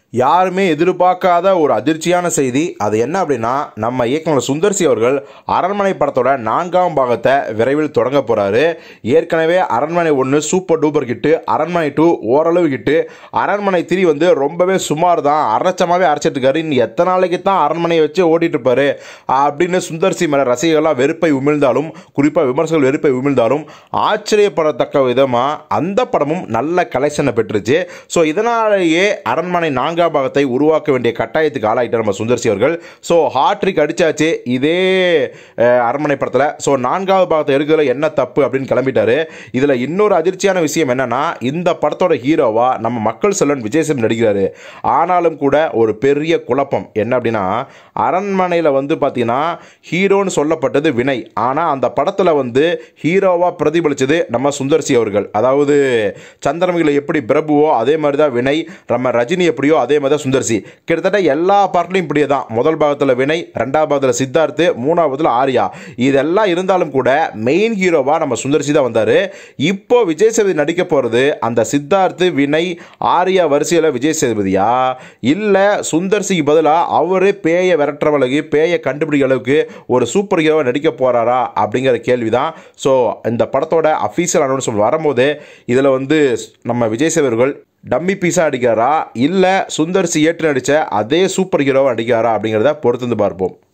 யாருமே எதிர்பார்க்காத ஒரு அதிர்ச்சியான செய்தி அது என்ன அப்படின்னா நம்ம இயக்குனர் சுந்தர்சி அவர்கள் அரண்மனை படத்தோட நான்காம் பாகத்தை விரைவில் தொடங்க போறாரு ஏற்கனவே அரண்மனை ஒன்று சூப்பர் டூப்பர் கிட்டு அரண்மனை டூ ஓரளவு கிட்டு அரண்மனை த்ரீ வந்து ரொம்பவே சுமார் தான் அரைச்சமாவே அரைச்சிட்டு இருக்காரு இன்னும் எத்தனை நாளைக்கு தான் அரண்மனையை வச்சு ஓட்டிட்டு இருப்பாரு அப்படின்னு சுந்தர்சி மேல ரசிகர்கள்லாம் வெறுப்பை உமிழ்ந்தாலும் குறிப்பாக விமர்சகர்கள் வெறுப்பை உமிழ்ந்தாலும் ஆச்சரியப்படத்தக்க விதமாக அந்த படமும் நல்ல கலெக்ஷனை பெற்றுச்சு ஸோ இதனாலேயே அரண்மனை நான்காம் பாகத்தை உருவாக்க வேண்டிய கட்டாயத்துக்கு ஆளாயிட்டார் நம்ம சுந்தர்சி அவர்கள் ஸோ ஹாட்ரிக் அடிச்சாச்சு இதே அஹ், அரண்மனை படத்தில் ஸோ நான்காவது பாகத்தை எடுக்கிறதுல என்ன தப்பு அப்படின்னு கிளம்பிட்டாரு இதில் இன்னொரு அதிர்ச்சியான விஷயம் என்னன்னா இந்த படத்தோட ஹீரோவா நம்ம மக்கள் செல்வன் விஜய் சேதுபதி நடிக்கிறாரு ஆனாலும் கூட ஒரு பெரிய குழப்பம் என்ன அப்படின்னா அரண்மனையில் வந்து பார்த்தீங்கன்னா ஹீரோன்னு சொல்லப்பட்டது வினய் ஆனால் அந்த படத்தில் வந்து ஹீரோவாக பிரதிபலிச்சது நம்ம சுந்தர்சி அவர்கள் அதாவது சந்திரமுகில எப்படி பிரபுவோ அதே மாதிரி தான் வினய் நம்ம ரஜினி எப்படியோ அதே மாதிரி தான் சுந்தர்சி கிட்டத்தட்ட எல்லா பார்ட்லையும் இப்படியே தான் முதல் பாகத்தில் வினய் ரெண்டாவது பாகத்தில் சித்தார்த்து மூணாவதுல ஆர்யா இதெல்லாம் இருந்தாலும் கூட மெயின் ஹீரோவா நம்ம சுந்தர்சி தான் வந்தார் இப்போ விஜய் சேதுபதி நடிக்க போகிறது அந்த சித்தார்த்து வினய் ஆர்யா வரிசையில் விஜய் சேதுபதியா இல்லை சுந்தர்சிக்கு பதிலாக அவரே பேயை விரட்டுறவளுக்கு பேயை கண்டுபிடிக்கிற அளவுக்கு ஒரு சூப்பர் ஹீரோவை நடிக்க போகிறாரா அப்படிங்கிற கேள்வி தான் ஸோ இந்த படத்தோட அஃபீஷியல் அனௌன்ஸ்மெண்ட் வரும்போது இதில் வந்து நம்ம விஜய் சேதுபதி அவர்கள் டம்மி பீஸாக நடிக்கிறாரா இல்லை சுந்தர்சி ஏற்று நடித்த அதே சூப்பர் ஹீரோவை நடிக்கிறாரா அப்படிங்கிறத பொறுத்து வந்து பார்ப்போம்